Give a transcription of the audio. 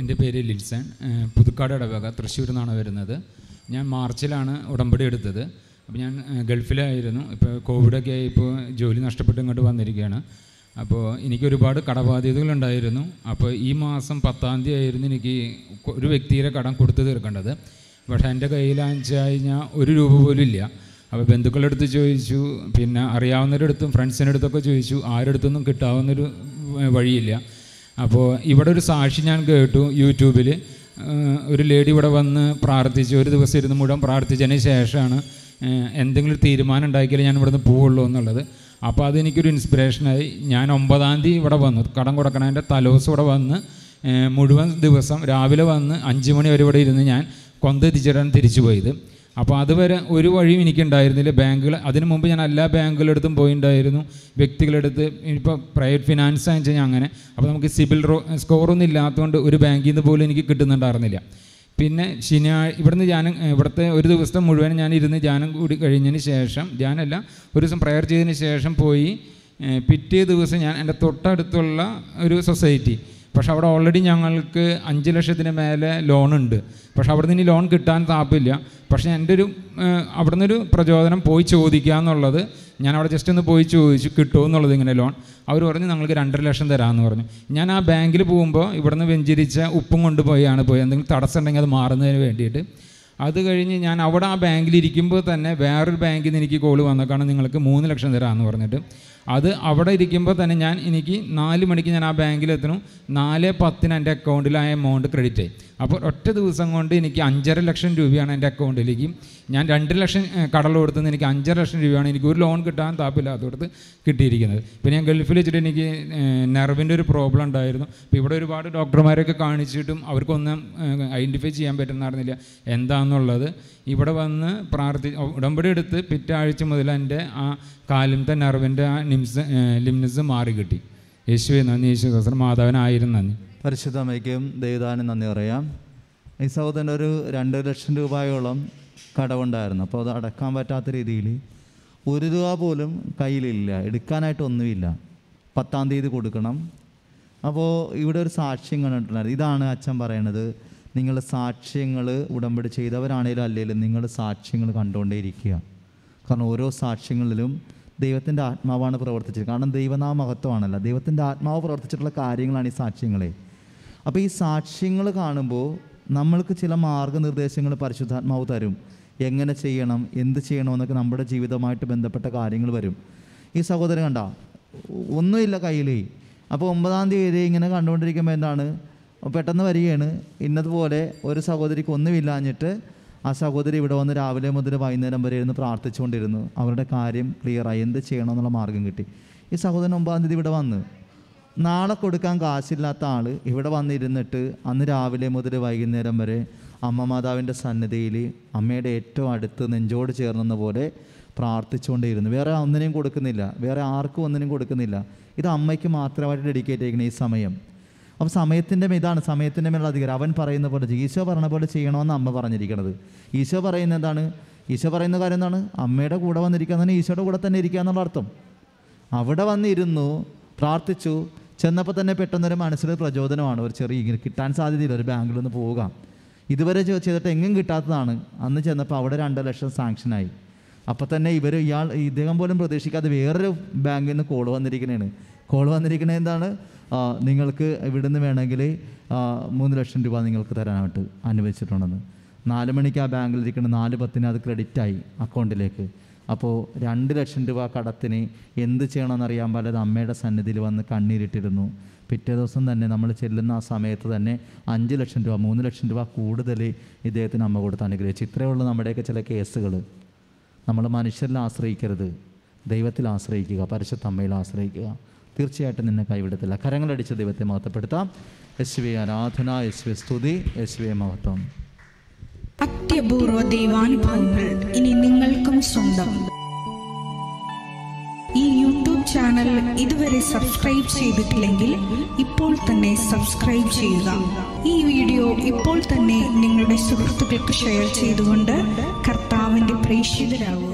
എൻ്റെ പേര് ലിൽസൺ ഏഹ് പുതുക്കാട് ഇടവക തൃശ്ശൂർ നിന്നാണ് വരുന്നത് ഞാൻ മാർച്ചിലാണ് ഉടമ്പടി എടുത്തത് അപ്പോൾ ഞാൻ ഏഹ് ഗൾഫിലായിരുന്നു ഇപ്പോൾ കോവിഡൊക്കെ ആയി ഇപ്പോൾ ജോലി നഷ്ടപ്പെട്ട് ഇങ്ങോട്ട് വന്നിരിക്കുകയാണ് അപ്പോൾ എനിക്ക് ഒരുപാട് കടബാധ്യതകളുണ്ടായിരുന്നു അപ്പോൾ ഈ മാസം പത്താം തീയതി ആയിരുന്നു എനിക്ക് കൊ- ഒരു വ്യക്തിയുടെ കടം കൊടുത്തു തീർക്കേണ്ടത് പക്ഷേ എൻ്റെ കയ്യിലാണെന്ന് കഴിഞ്ഞാൽ ഒരു രൂപ പോലും ഇല്ല അപ്പോൾ ബന്ധുക്കളുടെ അടുത്ത് ചോദിച്ചു പിന്നെ അറിയാവുന്നവരുടെ അടുത്തും ഫ്രണ്ട്സിൻ്റെ അടുത്തൊക്കെ ചോദിച്ചു ആരുടെ അടുത്തൊന്നും കിട്ടാവുന്നൊരു ഏഹ് വഴിയില്ല അപ്പോൾ ഇവിടെ ഒരു സാക്ഷി ഞാൻ കേട്ടു യൂട്യൂബിൽ ഒരു ലേഡി ഇവിടെ വന്ന് പ്രാർത്ഥിച്ചു ഒരു ദിവസം ഇരുന്ന് മുഴുവൻ പ്രാർത്ഥിച്ചതിന് ശേഷമാണ് ഏഹ് എന്തെങ്കിലും ഒരു തീരുമാനം ഉണ്ടാക്കിയാലേ ഞാൻ ഇവിടുന്ന് പോവുള്ളൂ എന്നുള്ളത് അപ്പോൾ അതെനിക്കൊരു ഇൻസ്പിറേഷനായി ഞാൻ ഒമ്പതാം തീയതി ഇവിടെ വന്നു കടം കൊടുക്കണതിൻ്റെ തലോസ് ഇവിടെ വന്ന് ഏഹ് മുഴുവൻ ദിവസം രാവിലെ വന്ന് അഞ്ച് മണി വരെ ഇവിടെ ഇരുന്ന് ഞാൻ കൊന്തെത്തിച്ചിട്ടാണ് തിരിച്ചു പോയത് അപ്പോൾ അതുവരെ ഒരു വഴിയും എനിക്കുണ്ടായിരുന്നില്ല ബാങ്കുകൾ അതിന് മുമ്പ് ഞാൻ എല്ലാ ബാങ്കുകളടുത്തും പോയിട്ടുണ്ടായിരുന്നു വ്യക്തികളെടുത്ത് ഇപ്പോൾ പ്രൈവറ്റ് ഫിനാൻസ് ആണെന്ന് വെച്ചാൽ അങ്ങനെ അപ്പോൾ നമുക്ക് സിബിൽ റോ സ്കോറൊന്നും ഇല്ലാത്തതുകൊണ്ട് ഒരു ബാങ്കിൽ നിന്ന് പോലും എനിക്ക് കിട്ടുന്നുണ്ടായിരുന്നില്ല പിന്നെ ശനിയാഴ്ച ഇവിടുന്ന് ധ്യാനം ഏഹ് ഇവിടുത്തെ ഒരു ദിവസത്തെ മുഴുവൻ ഞാൻ ഇരുന്ന് ധ്യാനം കൂടി കഴിഞ്ഞതിന് ശേഷം ധ്യാനമല്ല ഒരു ദിവസം പ്രയർ ചെയ്തതിന് ശേഷം പോയി ഏഹ് പിറ്റേ ദിവസം ഞാൻ എൻ്റെ തൊട്ടടുത്തുള്ള ഒരു സൊസൈറ്റി പക്ഷെ അവിടെ ഓൾറെഡി ഞങ്ങൾക്ക് അഞ്ച് ലക്ഷത്തിന് മേലെ ലോണുണ്ട് പക്ഷെ അവിടെ നിന്ന് ഇനി ലോൺ കിട്ടാൻ താല്പര്യമില്ല പക്ഷേ എൻ്റെ ഒരു ഏഹ്, അവിടെ നിന്നൊരു പ്രചോദനം പോയി ചോദിക്കുക എന്നുള്ളത് ഞാൻ അവിടെ ജസ്റ്റ് ഒന്ന് പോയി ചോദിച്ചു കിട്ടുമോ എന്നുള്ളത് ഇങ്ങനെ ലോൺ അവർ പറഞ്ഞു ഞങ്ങൾക്ക് രണ്ടര ലക്ഷം തരാമെന്ന് പറഞ്ഞു ഞാൻ ആ ബാങ്കിൽ പോകുമ്പോൾ ഇവിടുന്ന് വെഞ്ചരിച്ച ഉപ്പും കൊണ്ടുപോയാണ് പോയി എന്തെങ്കിലും തടസ്സം ഉണ്ടെങ്കിൽ അത് മാറുന്നതിന് വേണ്ടിയിട്ട് അത് കഴിഞ്ഞ് ഞാൻ അവിടെ ആ ബാങ്കിൽ ഇരിക്കുമ്പോൾ തന്നെ വേറൊരു ബാങ്കിൽ നിന്ന് എനിക്ക് കോള് വന്നേക്കാണ് നിങ്ങൾക്ക് മൂന്ന് ലക്ഷം തരാമെന്ന് പറഞ്ഞിട്ട് അത് അവിടെ ഇരിക്കുമ്പോൾ തന്നെ ഞാൻ എനിക്ക് നാല് മണിക്ക് ഞാൻ ആ ബാങ്കിൽ എത്തണം നാല് പത്തിന് എൻ്റെ അക്കൗണ്ടിൽ ആ എമൗണ്ട് ക്രെഡിറ്റ് ആയി അപ്പോൾ ഒറ്റ ദിവസം കൊണ്ട് എനിക്ക് അഞ്ചര ലക്ഷം രൂപയാണ് എൻ്റെ അക്കൗണ്ടിലേക്ക് ഞാൻ രണ്ട് ലക്ഷം ഏഹ്, കടൽ കൊടുത്തുനിന്ന് എനിക്ക് അഞ്ചര ലക്ഷം രൂപയാണ് എനിക്ക് ഒരു ലോൺ കിട്ടാൻ താല്പര്യമില്ലാത്തടത്ത് കിട്ടിയിരിക്കുന്നത് പിന്നെ ഞാൻ ഗൾഫിൽ വെച്ചിട്ട് എനിക്ക് നെർവിൻ്റെ ഒരു പ്രോബ്ലം ഉണ്ടായിരുന്നു അപ്പോൾ ഇവിടെ ഒരുപാട് ഡോക്ടർമാരൊക്കെ കാണിച്ചിട്ടും അവർക്കൊന്നും ഐഡൻറ്റിഫൈ ചെയ്യാൻ പറ്റുന്നായിരുന്നില്ല എന്താണെന്നുള്ളത് ഇവിടെ വന്ന് പ്രാർത്ഥി ഉടമ്പടി എടുത്ത് പിറ്റേ ആഴ്ച മുതൽ എൻ്റെ ആ കാലിമത്തെ നെർവിൻ്റെ ആ നിംസ് ലിംനസ് മാറി കിട്ടി യേശുവെ നന്ദി യേശു ദോസർ മാധവനായിരം നന്ദി പരിശുദ്ധ അമ്മയ്ക്കും ദൈവദാനം നന്ദി പറയാം ഈ സഹോദരൻ്റെ ഒരു രണ്ട് ലക്ഷം രൂപയോളം കടവുണ്ടായിരുന്നു അപ്പോൾ അത് അടക്കാൻ പറ്റാത്ത രീതിയിൽ ഒരു രൂപ പോലും കയ്യിലില്ല എടുക്കാനായിട്ട് ഒന്നുമില്ല പത്താം തീയതി കൊടുക്കണം അപ്പോൾ ഇവിടെ ഒരു സാക്ഷ്യം കണ്ടിട്ടുണ്ടായിരുന്നു ഇതാണ് അച്ഛൻ പറയണത് നിങ്ങൾ സാക്ഷ്യങ്ങൾ ഉടമ്പടി ചെയ്തവരാണേലും അല്ലെങ്കിലും നിങ്ങൾ സാക്ഷ്യങ്ങൾ കണ്ടുകൊണ്ടേയിരിക്കുക കാരണം ഓരോ സാക്ഷ്യങ്ങളിലും ദൈവത്തിൻ്റെ ആത്മാവാണ് പ്രവർത്തിച്ചത് കാരണം ദൈവനാമ മഹത്വമാണല്ലോ ദൈവത്തിൻ്റെ ആത്മാവ് പ്രവർത്തിച്ചിട്ടുള്ള കാര്യങ്ങളാണ് ഈ സാക്ഷ്യങ്ങളെ അപ്പോൾ ഈ സാക്ഷ്യങ്ങൾ കാണുമ്പോൾ നമ്മൾക്ക് ചില മാർഗനിർദ്ദേശങ്ങൾ പരിശുദ്ധാത്മാവ് തരും എങ്ങനെ ചെയ്യണം എന്ത് ചെയ്യണം എന്നൊക്കെ നമ്മുടെ ജീവിതവുമായിട്ട് ബന്ധപ്പെട്ട കാര്യങ്ങൾ വരും ഈ സഹോദരൻ കണ്ട ഒന്നുമില്ല കയ്യിൽ അപ്പോൾ ഒമ്പതാം തീയതി ഇങ്ങനെ കണ്ടുകൊണ്ടിരിക്കുമ്പോൾ എന്താണ് പെട്ടെന്ന് വരികയാണ് ഇന്നതുപോലെ ഒരു സഹോദരിക്ക് ഒന്നുമില്ലാഞ്ഞിട്ട് ആ സഹോദരി ഇവിടെ വന്ന് രാവിലെ മുതൽ വൈകുന്നേരം വരെ ഇരുന്ന് പ്രാർത്ഥിച്ചുകൊണ്ടിരുന്നു അവരുടെ കാര്യം ക്ലിയറായി എന്ത് ചെയ്യണമെന്നുള്ള മാർഗം കിട്ടി ഈ സഹോദരൻ ഒമ്പതാം തീയതി ഇവിടെ വന്ന് നാളെ കൊടുക്കാൻ കാശില്ലാത്ത ആൾ ഇവിടെ വന്നിരുന്നിട്ട് അന്ന് രാവിലെ മുതൽ വൈകുന്നേരം വരെ അമ്മ മാതാവിൻ്റെ സന്നിധിയിൽ അമ്മയുടെ ഏറ്റവും അടുത്ത് നെഞ്ചോട് ചേർന്നെന്ന പോലെ പ്രാർത്ഥിച്ചുകൊണ്ടേയിരുന്നു വേറെ ഒന്നിനെയും കൊടുക്കുന്നില്ല വേറെ ആർക്കും ഒന്നിനും കൊടുക്കുന്നില്ല ഇത് അമ്മയ്ക്ക് മാത്രമായിട്ട് ഡെഡിക്കേറ്റ് ചെയ്യുന്ന ഈ സമയം അപ്പോൾ സമയത്തിൻ്റെ ഇതാണ് സമയത്തിൻ്റെ മേലുള്ള അധികാരം അവൻ പറയുന്ന പോലെ ചെയ്യും. ഈശോ പറഞ്ഞ പോലെ ചെയ്യണമെന്ന് അമ്മ പറഞ്ഞിരിക്കണത് ഈശോ പറയുന്നത് എന്താണ് ഈശോ പറയുന്ന കാര്യം എന്താണ് അമ്മയുടെ കൂടെ വന്നിരിക്കുക എന്നാണ് ഈശോയുടെ കൂടെ തന്നെ ഇരിക്കുക എന്നുള്ള അർത്ഥം അവിടെ വന്നിരുന്നു പ്രാർത്ഥിച്ചു ചെന്നപ്പോൾ തന്നെ പെട്ടെന്നൊരു മനസ്സിലൊരു പ്രചോദനമാണ് ഒരു ചെറിയ ഇങ്ങനെ കിട്ടാൻ സാധ്യതയില്ല ഒരു ബാങ്കിൽ ഒന്ന് പോവുക ഇതുവരെ ചെ- ചെയ്തിട്ട് എങ്ങും കിട്ടാത്തതാണ് അന്ന് ചെന്നപ്പോൾ അവിടെ രണ്ട് ലക്ഷം സാങ്ഷനായി അപ്പോൾ തന്നെ ഇവർ ഇയാൾ ഇദ്ദേഹം പോലും പ്രതീക്ഷിക്കാതെ വേറൊരു ബാങ്കിൽ നിന്ന് കോൾ വന്നിരിക്കണേണ് കോൾ വന്നിരിക്കണത് എന്താണ് ആ, നിങ്ങൾക്ക് ഇവിടുന്ന് വേണമെങ്കിൽ ആ, മൂന്ന് ലക്ഷം രൂപ നിങ്ങൾക്ക് തരാനായിട്ട് അനുവദിച്ചിട്ടുണ്ടെന്ന് നാല് മണിക്ക് ആ ബാങ്കിൽ ഇരിക്കുന്ന നാല് പത്തിന് അത് ക്രെഡിറ്റായി അക്കൗണ്ടിലേക്ക് അപ്പോൾ രണ്ട് ലക്ഷം രൂപ കടത്തിന് എന്ത് ചെയ്യണമെന്ന് അറിയാൻ പാടില്ല അമ്മയുടെ സന്നിധിയിൽ വന്ന് കണ്ണീരിട്ടിരുന്നു പിറ്റേ ദിവസം തന്നെ നമ്മൾ ചെല്ലുന്ന ആ സമയത്ത് തന്നെ അഞ്ച് ലക്ഷം രൂപ മൂന്ന് ലക്ഷം രൂപ കൂടുതൽ ഇദ്ദേഹത്തിന് അമ്മ കൊടുത്ത് അനുഗ്രഹിച്ചു ഇത്രയേ ഉള്ളൂ നമ്മുടെയൊക്കെ ചില കേസുകൾ നമ്മൾ മനുഷ്യരിൽ ആശ്രയിക്കരുത് ദൈവത്തിൽ ആശ്രയിക്കുക പരിശുദ്ധ അമ്മയിൽ ആശ്രയിക്കുക തീർച്ചയായിട്ടും നിന്നെ കൈവിടത്തില്ല കരങ്ങളടിച്ച് ദൈവത്തെ മഹത്വപ്പെടുത്താം യേശു വി ആരാധന യേശു വി സ്തുതി യേശു വി മഹത്വം അത്യപൂർവ ദൈവാനുഭവങ്ങൾ ഇനി നിങ്ങൾക്കും സ്വന്തം ഈ യൂട്യൂബ് ചാനൽ ഇതുവരെ സബ്സ്ക്രൈബ് ചെയ്തിട്ടില്ലെങ്കിൽ ഇപ്പോൾ തന്നെ സബ്സ്ക്രൈബ് ചെയ്യുക ഈ വീഡിയോ ഇപ്പോൾ തന്നെ നിങ്ങളുടെ സുഹൃത്തുക്കൾക്ക് ഷെയർ ചെയ്തുകൊണ്ട് കർത്താവിൻ്റെ പ്രേക്ഷിതരാകുക